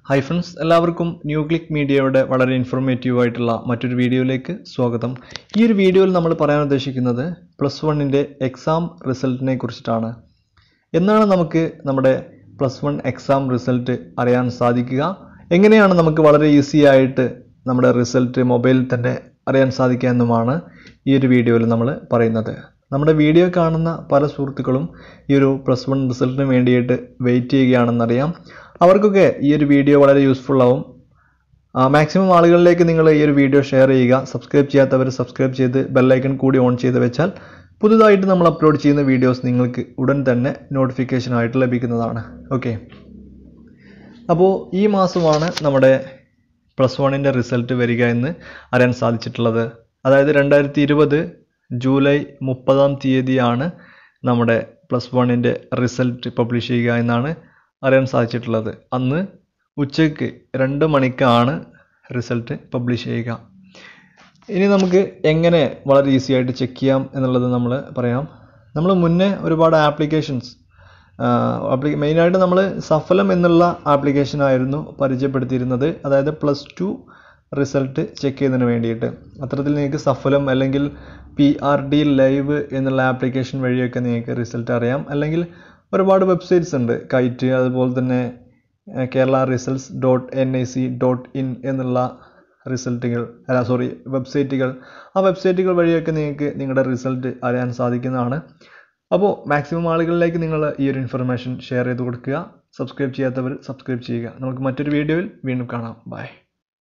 hi friends എല്ലാവർക്കും new click മീഡിയയുടെ വളരെ ഇൻഫോർമേറ്റീവ് ആയിട്ടുള്ള മറ്റൊരു വീഡിയോയിലേക്ക് സ്വാഗതം ഈ ഒരു വീഡിയോയിൽ നമ്മൾ പറയാൻ ഉദ്ദേശിക്കുന്നത് പ്ലസ് വണ്ണിൻ്റെ എക്സാം റിസൾട്ടിനെ കുറിച്ചിട്ടാണ് എന്നാണ് നമുക്ക് നമ്മുടെ പ്ലസ് വൺ എക്സാം റിസൾട്ട് അറിയാൻ സാധിക്കുക എങ്ങനെയാണ് നമുക്ക് വളരെ ഈസി ആയിട്ട് നമ്മുടെ റിസൾട്ട് മൊബൈലിൽ തന്നെ അറിയാൻ സാധിക്കുക എന്നുമാണ് ഈ ഒരു വീഡിയോയിൽ നമ്മൾ പറയുന്നത് നമ്മുടെ വീഡിയോ കാണുന്ന പല സുഹൃത്തുക്കളും ഈ ഒരു പ്ലസ് വൺ റിസൾട്ടിന് വേണ്ടിയിട്ട് വെയിറ്റ് ചെയ്യുകയാണെന്നറിയാം അവർക്കൊക്കെ ഈ ഒരു വീഡിയോ വളരെ യൂസ്ഫുൾ ആവും മാക്സിമം ആളുകളിലേക്ക് നിങ്ങൾ ഈ ഒരു വീഡിയോ ഷെയർ ചെയ്യുക സബ്സ്ക്രൈബ് ചെയ്യാത്തവർ സബ്സ്ക്രൈബ് ചെയ്ത് ബെല്ലൈക്കൺ കൂടി ഓൺ ചെയ്ത് വെച്ചാൽ പുതുതായിട്ട് നമ്മൾ അപ്ലോഡ് ചെയ്യുന്ന വീഡിയോസ് നിങ്ങൾക്ക് ഉടൻ തന്നെ നോട്ടിഫിക്കേഷൻ ആയിട്ട് ലഭിക്കുന്നതാണ് ഓക്കെ അപ്പോൾ ഈ മാസമാണ് നമ്മുടെ പ്ലസ് വണ്ണിൻ്റെ റിസൾട്ട് വരിക എന്ന് അറിയാൻ സാധിച്ചിട്ടുള്ളത് അതായത് രണ്ടായിരത്തി ഇരുപത് ജൂലൈ മുപ്പതാം തീയതിയാണ് നമ്മുടെ പ്ലസ് വണ്ണിൻ്റെ റിസൾട്ട് പബ്ലിഷ് ചെയ്യുക എന്നാണ് അറിയാൻ സാധിച്ചിട്ടുള്ളത് അന്ന് ഉച്ചയ്ക്ക് രണ്ട് മണിക്കാണ് റിസൾട്ട് പബ്ലിഷ് ചെയ്യുക ഇനി നമുക്ക് എങ്ങനെ വളരെ ഈസി ആയിട്ട് ചെക്ക് ചെയ്യാം എന്നുള്ളത് നമ്മൾ പറയാം നമ്മൾ മുന്നേ ഒരുപാട് ആപ്ലിക്കേഷൻസ് ആപ്ലി മെയിനായിട്ട് നമ്മൾ സഫലം എന്നുള്ള ആപ്ലിക്കേഷനായിരുന്നു പരിചയപ്പെടുത്തിയിരുന്നത് അതായത് പ്ലസ് ടു റിസൾട്ട് ചെക്ക് ചെയ്യുന്നതിന് വേണ്ടിയിട്ട് അത്തരത്തിൽ നിങ്ങൾക്ക് സഫലം അല്ലെങ്കിൽ പി ആർ ഡി ലൈവ് എന്നുള്ള ആപ്ലിക്കേഷൻ വഴിയൊക്കെ നിങ്ങൾക്ക് റിസൾട്ട് അറിയാം അല്ലെങ്കിൽ ഒരുപാട് വെബ്സൈറ്റ്സ് ഉണ്ട് കൈറ്റ് അതുപോലെ തന്നെ Kerala results dot N I C dot in എന്നുള്ള റിസൾട്ടുകൾ അല്ല സോറി വെബ്സൈറ്റുകൾ ആ വെബ്സൈറ്റുകൾ വഴിയൊക്കെ നിങ്ങൾക്ക് നിങ്ങളുടെ റിസൾട്ട് അറിയാൻ സാധിക്കുന്നതാണ് അപ്പോൾ മാക്സിമം ആളുകളിലേക്ക് നിങ്ങൾ ഈ ഒരു ഇൻഫർമേഷൻ ഷെയർ ചെയ്ത് കൊടുക്കുക സബ്സ്ക്രൈബ് ചെയ്യാത്തവർ സബ്സ്ക്രൈബ് ചെയ്യുക നമുക്ക് മറ്റൊരു വീഡിയോയിൽ വീണ്ടും കാണാം ബൈ